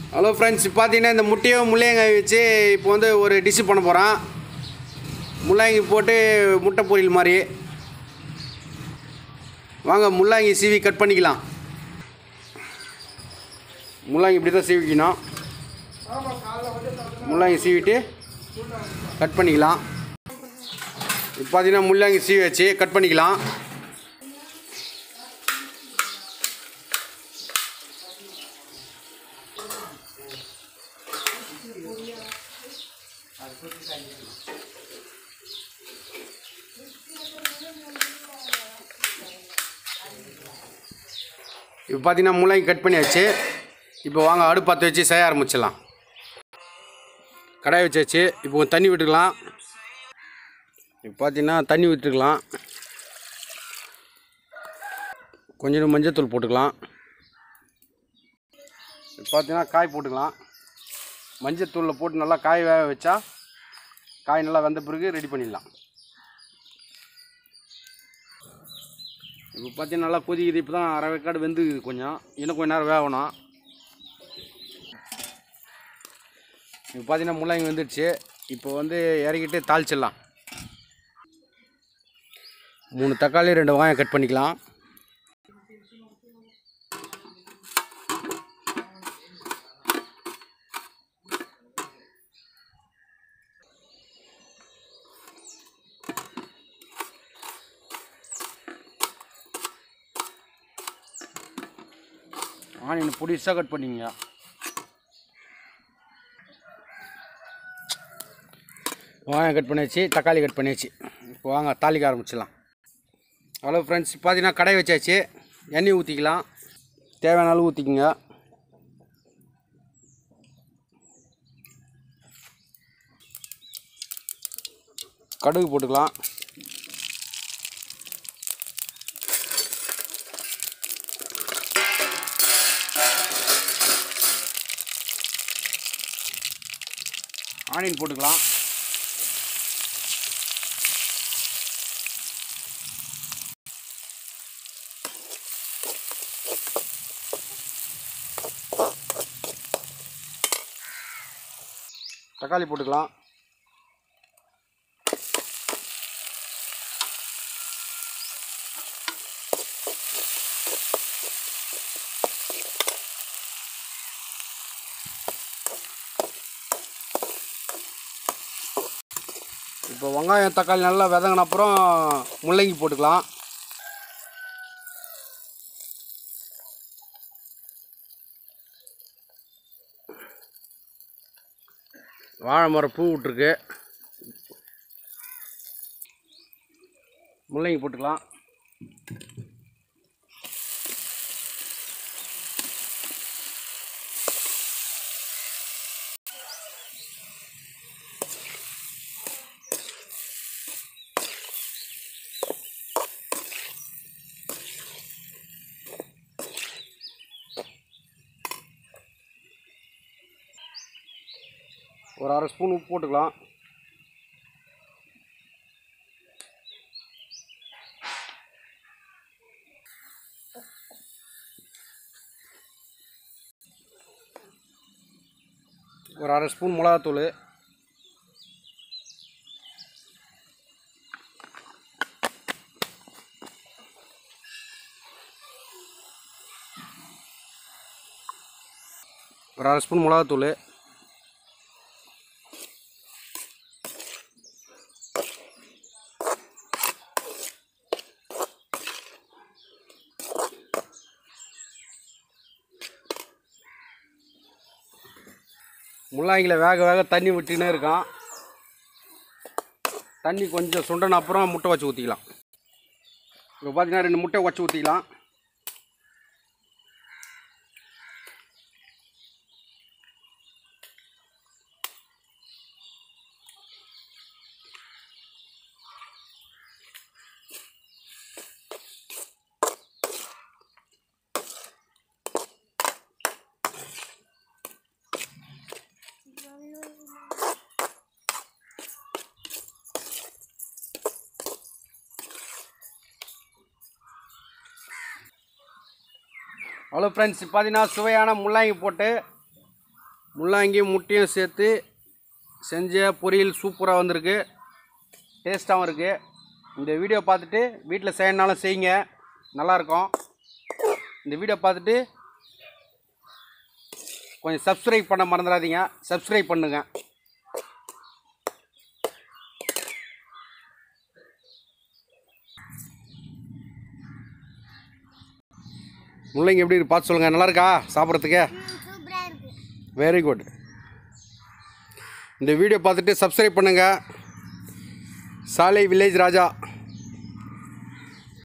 hello friends பார்த்தீங்கன்னா இந்த முட்டையும் முள்ளையங்காய் வச்சு இப்போ வந்து ஒரு டிஷ்ஷு பண்ண போகிறோம் முள்ளாங்கி போட்டு முட்டை பொரியல் மாதிரி வாங்க முள்ளாங்கி சீவி கட் பண்ணிக்கலாம் முள்ளாங்கி இப்படி தான் சீவிக்கணும் முள்ளாங்கி சீவிட்டு கட் பண்ணிக்கலாம் இப்போ பார்த்தீங்கன்னா முள்ளாங்கி சீவி வச்சு கட் பண்ணிக்கலாம் இப்போ பார்த்தீங்கன்னா முள்ளங்கி கட் பண்ணியாச்சு இப்போ வாங்க அடுப்பு பற்ற வச்சு செய்ய ஆரம்பிச்சிடலாம் கடாய் வச்சாச்சு இப்போ கொஞ்சம் தண்ணி விட்டுக்கலாம் இப்போ பார்த்தீங்கன்னா தண்ணி விட்டுக்கலாம் கொஞ்சம் மஞ்சத்தூள் போட்டுக்கலாம் இப்போ பார்த்தீங்கன்னா காய் போட்டுக்கலாம் மஞ்சத்தூளில் போட்டு நல்லா காய் வேக வச்சா காய் நல்லா வெந்த பிறகு ரெடி பண்ணிடலாம் இப்போ பார்த்தீங்கன்னா நல்லா கொதிக்குது இப்போ தான் அரை வேக்காடு வெந்துக்குது கொஞ்சம் இன்னும் கொஞ்ச நேரம் வேகணும் இப்போ பார்த்தீங்கன்னா முள்ளங்கி வந்துடுச்சு இப்போ வந்து இறக்கிட்டு தாளிச்சிடலாம் மூணு தக்காளி ரெண்டு வெங்காயம் கட் பண்ணிக்கலாம் ஆனியன் பொடிசாக கட் பண்ணிங்க வெங்காயம் கட் பண்ணியாச்சு தக்காளி கட் பண்ணியாச்சு இப்போ வாங்க தாளிக்க ஆரம்பிச்சிடலாம் ஹலோ ஃப்ரெண்ட்ஸ் பார்த்தீங்கன்னா கடை வச்சாச்சு எண்ணெய் ஊற்றிக்கலாம் தேவையான அளவு ஊற்றிக்குங்க கடுகு போட்டுக்கலாம் ஆனியன் போட்டுக்கலாம் தக்காளி போட்டுக்கலாம் இப்போ வெங்காயம் தக்காளி நல்லா விதங்கின அப்புறம் முள்ளங்கி போட்டுக்கலாம் வாழை மரம் பூ விட்ருக்கு முள்ளங்கி போட்டுக்கலாம் ஒரு அரை ஸ்பூன் உப்பு போட்டுக்கலாம் ஒரு அரை ஸ்பூன் மிளகாத்தூள் ஒரு அரை ஸ்பூன் மிளகாத்தூள் முள்ளாங்கியில் வேக வேக தண்ணி விட்டுனே இருக்கான் தண்ணி கொஞ்சம் சுண்டன அப்புறம் முட்டை வச்சு ஊற்றிக்கலாம் இப்போ பார்த்தீங்கன்னா ரெண்டு முட்டை வச்சு ஊற்றிக்கலாம் ஹலோ ஃப்ரெண்ட்ஸ் பார்த்தீங்கன்னா சுவையான முள்ளாங்கி போட்டு முள்ளாங்கியும் முட்டையும் சேர்த்து செஞ்ச பொரியல் சூப்பராக வந்திருக்கு டேஸ்ட்டாகவும் இருக்குது இந்த வீடியோ பார்த்துட்டு வீட்டில் செய்யணுனாலும் செய்யுங்க நல்லாயிருக்கும் இந்த வீடியோ பார்த்துட்டு கொஞ்சம் சப்ஸ்கிரைப் பண்ண மறந்துடாதீங்க சப்ஸ்கிரைப் பண்ணுங்கள் முள்ளங்கி எப்படி இருக்கு பார்த்து சொல்லுங்கள் நல்லா இருக்கா சாப்பிட்றதுக்கு சூப்பராக இருக்கு வெரி குட் இந்த வீடியோ பார்த்துட்டு சப்ஸ்கிரைப் பண்ணுங்கள் சாலை வில்லேஜ் ராஜா